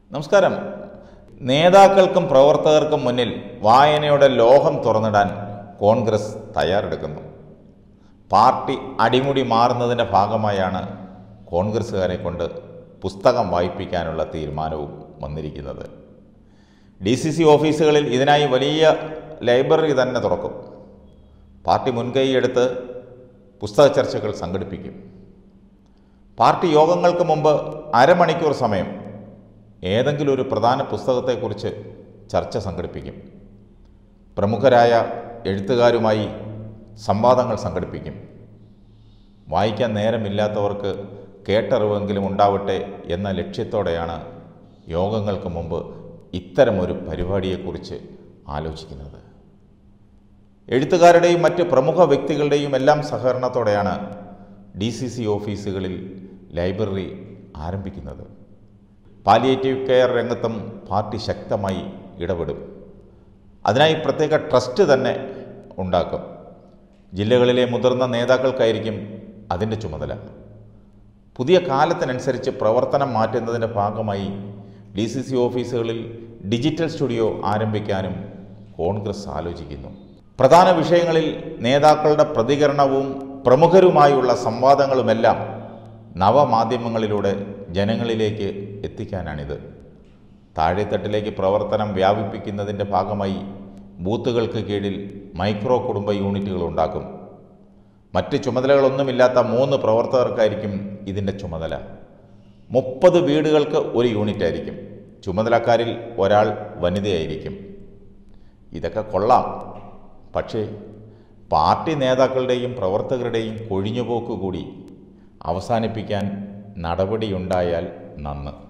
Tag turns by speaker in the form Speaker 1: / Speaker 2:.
Speaker 1: നമസ്കാരം നേതാക്കൾക്കും പ്രവർത്തകർക്കും മുന്നിൽ വായനയുടെ ലോകം തുറന്നിടാൻ കോൺഗ്രസ് തയ്യാറെടുക്കുന്നു പാർട്ടി അടിമുടി മാറുന്നതിൻ്റെ ഭാഗമായാണ് കോൺഗ്രസ്സുകാരെ കൊണ്ട് പുസ്തകം വായിപ്പിക്കാനുള്ള തീരുമാനവും വന്നിരിക്കുന്നത് ഡി സി സി ഓഫീസുകളിൽ ഇതിനായി വലിയ ലൈബ്രറി തന്നെ തുറക്കും പാർട്ടി മുൻകൈയെടുത്ത് പുസ്തക ചർച്ചകൾ സംഘടിപ്പിക്കും പാർട്ടി യോഗങ്ങൾക്ക് മുമ്പ് അരമണിക്കൂർ സമയം ഏതെങ്കിലും ഒരു പ്രധാന പുസ്തകത്തെക്കുറിച്ച് ചർച്ച സംഘടിപ്പിക്കും പ്രമുഖരായ എഴുത്തുകാരുമായി സംവാദങ്ങൾ സംഘടിപ്പിക്കും വായിക്കാൻ നേരമില്ലാത്തവർക്ക് കേട്ടറിവെങ്കിലും ഉണ്ടാവട്ടെ എന്ന ലക്ഷ്യത്തോടെയാണ് യോഗങ്ങൾക്ക് മുമ്പ് ഇത്തരമൊരു പരിപാടിയെക്കുറിച്ച് ആലോചിക്കുന്നത് എഴുത്തുകാരുടെയും മറ്റ് പ്രമുഖ വ്യക്തികളുടെയും എല്ലാം സഹകരണത്തോടെയാണ് ഡി സി സി ഓഫീസുകളിൽ ലൈബ്രറി ആരംഭിക്കുന്നത് പാലിയേറ്റീവ് കെയർ രംഗത്തും പാർട്ടി ശക്തമായി ഇടപെടും അതിനായി പ്രത്യേക ട്രസ്റ്റ് തന്നെ ഉണ്ടാക്കും ജില്ലകളിലെ മുതിർന്ന നേതാക്കൾക്കായിരിക്കും അതിൻ്റെ ചുമതല പുതിയ കാലത്തിനനുസരിച്ച് പ്രവർത്തനം മാറ്റുന്നതിൻ്റെ ഭാഗമായി ഡി സി സി ഓഫീസുകളിൽ ഡിജിറ്റൽ സ്റ്റുഡിയോ ആരംഭിക്കാനും കോൺഗ്രസ് ആലോചിക്കുന്നു പ്രധാന വിഷയങ്ങളിൽ നേതാക്കളുടെ പ്രതികരണവും പ്രമുഖരുമായുള്ള സംവാദങ്ങളുമെല്ലാം നവമാധ്യമങ്ങളിലൂടെ ജനങ്ങളിലേക്ക് എത്തിക്കാനാണിത് താഴെത്തട്ടിലേക്ക് പ്രവർത്തനം വ്യാപിപ്പിക്കുന്നതിൻ്റെ ഭാഗമായി ബൂത്തുകൾക്ക് കീഴിൽ മൈക്രോ കുടുംബ യൂണിറ്റുകൾ ഉണ്ടാക്കും മറ്റ് ചുമതലകളൊന്നുമില്ലാത്ത മൂന്ന് പ്രവർത്തകർക്കായിരിക്കും ഇതിൻ്റെ ചുമതല മുപ്പത് വീടുകൾക്ക് ഒരു യൂണിറ്റ് ആയിരിക്കും ചുമതലക്കാരിൽ ഒരാൾ വനിതയായിരിക്കും ഇതൊക്കെ കൊള്ളാം പക്ഷേ പാർട്ടി നേതാക്കളുടെയും പ്രവർത്തകരുടെയും കൊഴിഞ്ഞുപോക്ക് കൂടി അവസാനിപ്പിക്കാൻ നടപടിയുണ്ടായാൽ നന്ന്